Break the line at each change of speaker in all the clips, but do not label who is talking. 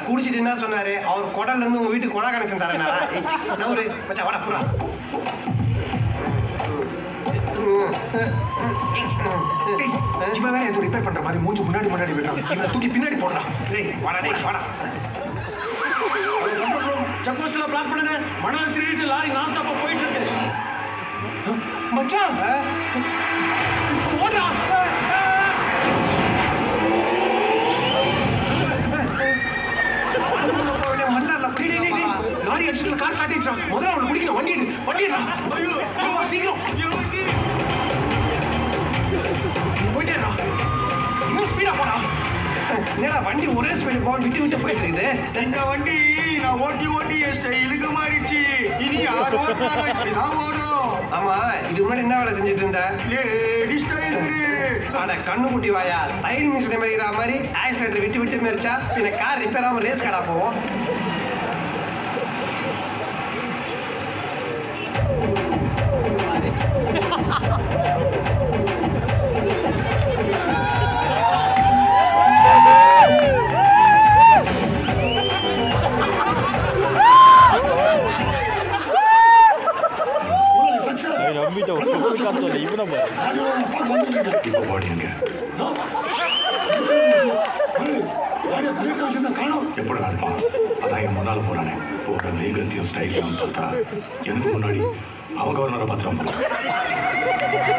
குடிச்சிட்டு என்ன சொன்னாரு அவர் குடல்ல இருந்து உங்க வீட்டுக்கு குடா கனெக்ஷன் தரேனாரா நவரு மச்சான் வாடா புறா
இவன் வேற ஏதோ ரிப்பேர் பண்ற மாதிரி மூஞ்சி முன்னாடி முன்னாடி விடுறான் இவனை தூக்கி பின்னாடி போடுறான்
டேய் வாடா டேய் வாடா
செக் போஸ்ட்ல பிளாக் பண்ணுங்க மணல் திருடிட்டு லாரி நான் ஸ்டாப்பா போயிட்டு இருக்கு
மச்சான் ஓடுறா டேய், டேய், டேய், டேய். லாரி அடிச்சுட்டு கார் ஸ்டார்ட் ஆயிடுச்சான் முதல்ல அவனை பிடிக்கணும் வண்டி எடு வண்டி எடுறா ஐயோ சீக்கிரம் நீ போயிட்டே இருடா. இன்னும் ஸ்பீடா போடா
என்னடா வண்டி ஒரே ஸ்பீடு போக விட்டு விட்டு போயிட்டு இருக்குது
இந்த வண்டி நான் ஓட்டி ஓட்டி என் ஸ்டைலுக்கு மாறிடுச்சு இனி யார் ஓட்டினாலும் இப்படிதான் ஓடும்
ஆமா இதுக்கு முன்னாடி என்ன வேலை செஞ்சுட்டு இருந்த
லேடி ஸ்டைலரு
அட கண்ணு குட்டி வாயா டைன் மிஷினை மறிக்கிற மாதிரி ஆக்சிடென்ட் விட்டு விட்டு மறிச்சா பின்ன கார் ரிப்பேர் ஆகாம ரேஸ் கடா போவோம்
நம்பிட்ட ஒரு காசு இவனை பாரு
இப்போ போடுங்க எப்படி இருப்பான் அதான் என் முன்னால் போறானே போற வேகத்தையும் ஸ்டைலையும் பார்த்தா எனக்கு முன்னாடி அவங்க கவர்னரை பார்த்துருவான் போல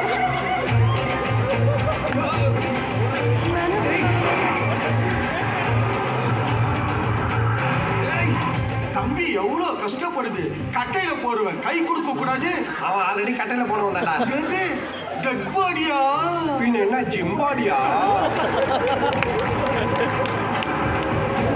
தம்பி எவ்வளவு கஷ்டப்படுது கட்டையில போறவன் கை கொடுக்க கூடாது
அவன் ஆல்ரெடி கட்டையில போனவன் தான்டா
எது டெட் பாடியா
பின்ன என்ன ஜிம்பாடியா